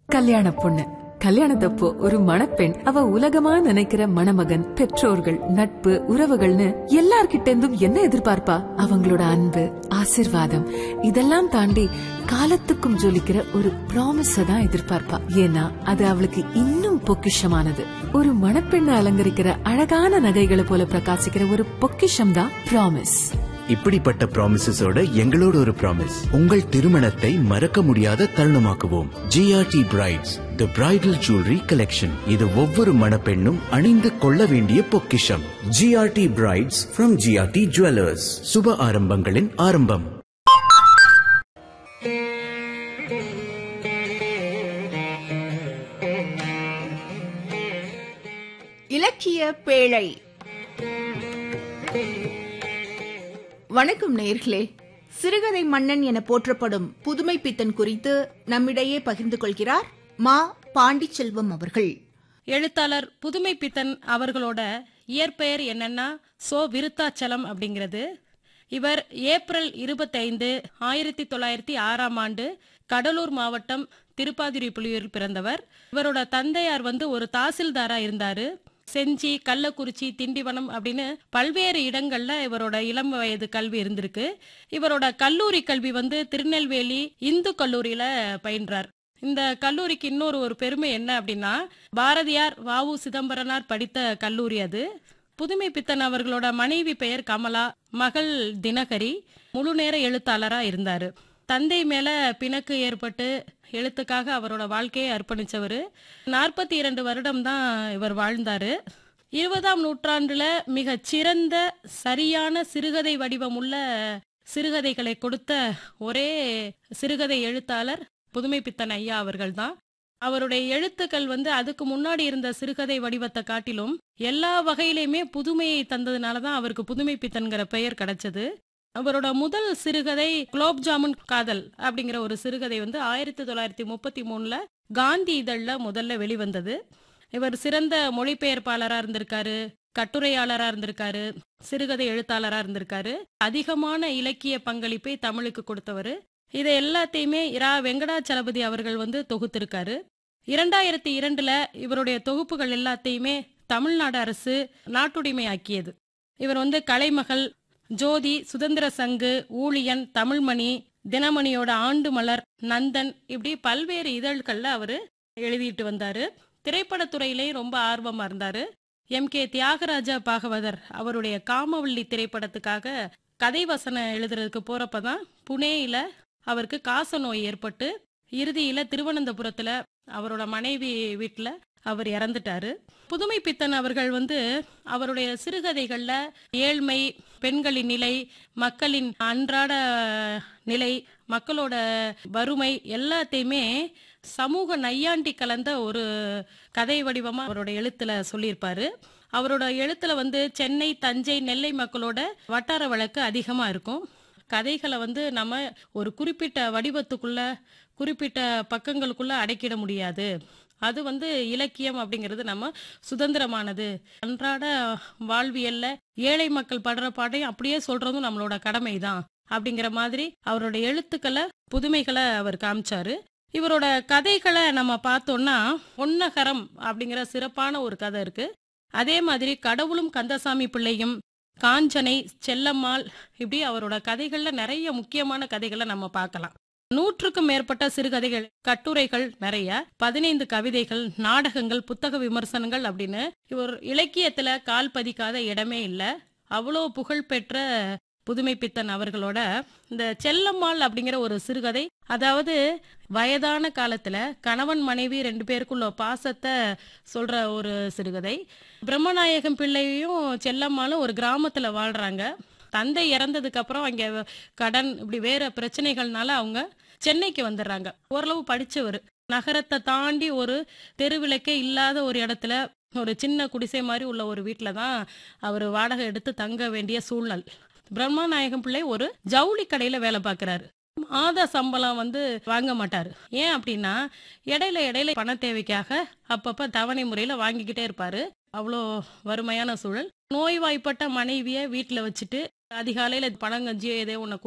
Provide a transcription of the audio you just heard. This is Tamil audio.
கல்யாண பொண்ணு கல்யாணத்தப்போ ஒரு மணப்பெண் அவ உலகமா நினைக்கிற மணமகன் பெற்றோர்கள் நட்பு உறவுகள்னு எல்லார்கிட்ட இருந்தும் என்ன எதிர்பார்ப்பா அவங்களோட அன்பு ஆசிர்வாதம் இதெல்லாம் தாண்டி காலத்துக்கும் ஜொலிக்கிற ஒரு ப்ராமிஸ தான் எதிர்பார்ப்பா ஏன்னா அது அவளுக்கு இன்னும் பொக்கிஷமானது ஒரு மணப்பெண்ணை அலங்கரிக்கிற அழகான நகைகளை போல பிரகாசிக்கிற ஒரு பொக்கிஷம் தான் ப்ராமிஸ் இப்படிப்பட்ட ப்ராமிசஸோட எங்களோட ஒரு ப்ராமிஸ் உங்கள் திருமணத்தை மறக்க முடியாத தருணமாக்குவோம் GRT brides the bridal jewellery collection இது ஒவ்வொரு மணப்பெண்ணும் அணிந்து கொள்ள வேண்டிய பொக்கிஷம் GRT brides from GRT jewellers சுப ஆரம்பங்களின் ஆரம்பம் இலக்கிய பேழை வணக்கம் நேர்களே சிறுகதை மன்னன் என போற்றப்படும் புதுமை பித்தன் குறித்து நம்மிடையே பகிர்ந்து கொள்கிறார் மா பாண்டிச்செல்வம் அவர்கள் எழுத்தாளர் புதுமை பித்தன் அவர்களோட இயற்பெயர் என்னன்னா சோ விருத்தாச்சலம் அப்படிங்கிறது இவர் ஏப்ரல் இருபத்தைந்து ஆயிரத்தி தொள்ளாயிரத்தி ஆறாம் ஆண்டு கடலூர் மாவட்டம் திருப்பாதிரிப்புலியூரில் பிறந்தவர் இவரோட தந்தையார் வந்து ஒரு தாசில்தாரா இருந்தாரு செஞ்சி கள்ளக்குறிச்சி திண்டிவனம் அப்படின்னு பல்வேறு இடங்கள்ல இவரோட இளம் வயது கல்வி இருந்திருக்கு இவரோட கல்லூரி கல்வி வந்து திருநெல்வேலி இந்து கல்லூரியில பயின்றார் இந்த கல்லூரிக்கு இன்னொரு ஒரு பெருமை என்ன அப்படின்னா பாரதியார் வாவு சிதம்பரனார் படித்த கல்லூரி அது புதுமை பித்தன் அவர்களோட மனைவி பெயர் கமலா மகள் தினகரி முழு நேர எழுத்தாளரா இருந்தாரு தந்தை மேல பிணக்கு ஏற்பட்டு எழுத்துக்காக அவரோட வாழ்க்கையை அர்ப்பணிச்சவர் நாற்பத்தி இரண்டு வருடம் தான் இவர் வாழ்ந்தாரு இருபதாம் நூற்றாண்டுல மிகச் சிறந்த சரியான சிறுகதை வடிவமுள்ள சிறுகதைகளை கொடுத்த ஒரே சிறுகதை எழுத்தாளர் புதுமை பித்தன் ஐயா அவர்கள்தான் அவருடைய எழுத்துக்கள் வந்து அதுக்கு முன்னாடி இருந்த சிறுகதை வடிவத்தை காட்டிலும் எல்லா வகையிலையுமே புதுமையை தந்ததுனால தான் அவருக்கு புதுமை பித்தன்கிற பெயர் கிடைச்சது அவரோட முதல் சிறுகதை குலோப் ஜாமுன் காதல் அப்படிங்கிற ஒரு சிறுகதை வந்து ஆயிரத்தி தொள்ளாயிரத்தி முப்பத்தி மூணுல காந்தி இதழ்ல முதல்ல வெளிவந்தது இவர் சிறந்த மொழிபெயர்ப்பாளரா இருந்திருக்காரு கட்டுரையாளரா இருந்திருக்காரு சிறுகதை எழுத்தாளரா இருந்திருக்காரு அதிகமான இலக்கிய பங்களிப்பை தமிழுக்கு கொடுத்தவர் இதை எல்லாத்தையுமே இரா வெங்கடாச்சலபதி அவர்கள் வந்து தொகுத்திருக்காரு இரண்டாயிரத்தி இரண்டுல இவருடைய தொகுப்புகள் எல்லாத்தையுமே தமிழ்நாடு அரசு நாட்டுடைமையாக்கியது இவர் வந்து கலைமகள் ஜோதி சுதந்திர சங்கு ஊழியன் தமிழ்மணி தினமணியோட ஆண்டு மலர் நந்தன் இப்படி பல்வேறு இதழ்கள்ல அவரு எழுதிட்டு வந்தாரு திரைப்படத்துறையிலேயும் ரொம்ப ஆர்வமா இருந்தாரு எம் கே தியாகராஜ பாகவதர் அவருடைய காமவள்ளி திரைப்படத்துக்காக கதை வசனம் எழுதுறதுக்கு போறப்பதான் புனேயில அவருக்கு காச நோய் ஏற்பட்டு இறுதியில திருவனந்தபுரத்துல அவரோட மனைவி வீட்டுல அவர் இறந்துட்டாரு புதுமை பித்தன் அவர்கள் வந்து அவருடைய சிறுகதைகள்ல ஏழ்மை பெண்களின் நிலை மக்களின் அன்றாட நிலை மக்களோட வறுமை எல்லாத்தையுமே சமூக நையாண்டி கலந்த ஒரு கதை வடிவமா அவரோட எழுத்துல சொல்லியிருப்பாரு அவரோட எழுத்துல வந்து சென்னை தஞ்சை நெல்லை மக்களோட வட்டார வழக்கு அதிகமா இருக்கும் கதைகளை வந்து நம்ம ஒரு குறிப்பிட்ட வடிவத்துக்குள்ள குறிப்பிட்ட பக்கங்களுக்குள்ள அடக்கிட முடியாது அது வந்து இலக்கியம் அப்படிங்கிறது நம்ம சுதந்திரமானது அன்றாட வாழ்வியல்ல ஏழை மக்கள் படுற பாட்டையும் அப்படியே சொல்றதும் நம்மளோட கடமை தான் அப்படிங்கிற மாதிரி அவரோட எழுத்துக்களை புதுமைகளை அவர் காமிச்சாரு இவரோட கதைகளை நம்ம பார்த்தோம்னா பொன்னகரம் அப்படிங்கிற சிறப்பான ஒரு கதை இருக்கு அதே மாதிரி கடவுளும் கந்தசாமி பிள்ளையும் காஞ்சனை செல்லம்மாள் இப்படி அவரோட கதைகள்ல நிறைய முக்கியமான கதைகளை நம்ம பார்க்கலாம் நூற்றுக்கும் மேற்பட்ட சிறுகதைகள் கட்டுரைகள் நிறைய பதினைந்து கவிதைகள் நாடகங்கள் புத்தக விமர்சனங்கள் அப்படின்னு இவர் இலக்கியத்துல கால் பதிக்காத இடமே இல்ல அவ்வளோ புகழ்பெற்ற புதுமை பித்தன் அவர்களோட இந்த செல்லம்மாள் அப்படிங்கிற ஒரு சிறுகதை அதாவது வயதான காலத்துல கணவன் மனைவி ரெண்டு பேருக்குள்ள பாசத்தை சொல்ற ஒரு சிறுகதை பிரம்மநாயகம் பிள்ளையும் செல்லம்மாளும் ஒரு கிராமத்துல வாழ்றாங்க தந்தை இறந்ததுக்கு அப்புறம் அங்க கடன் இப்படி வேற பிரச்சனைகள்னால அவங்க சென்னைக்கு வந்துடுறாங்க ஓரளவு படிச்சவர் நகரத்தை தாண்டி ஒரு தெருவிளக்கே இல்லாத ஒரு இடத்துல ஒரு சின்ன குடிசை மாதிரி உள்ள ஒரு வீட்டில தான் அவர் வாடகை எடுத்து தங்க வேண்டிய சூழ்நிலை பிரம்மநாயகம் பிள்ளை ஒரு ஜவுளி கடையில வேலை பார்க்கறாரு மாத சம்பளம் வந்து வாங்க மாட்டாரு ஏன் அப்படின்னா இடையில இடையில பண தேவைக்காக அப்பப்ப தவணை முறையில வாங்கிக்கிட்டே இருப்பாரு அவ்வளோ வறுமையான சூழல் நோய்வாய்ப்பட்ட மனைவிய வீட்டுல வச்சுட்டு அதிகாலையில பணங்கஞ்சியோ ஏதோ ஒண்ணு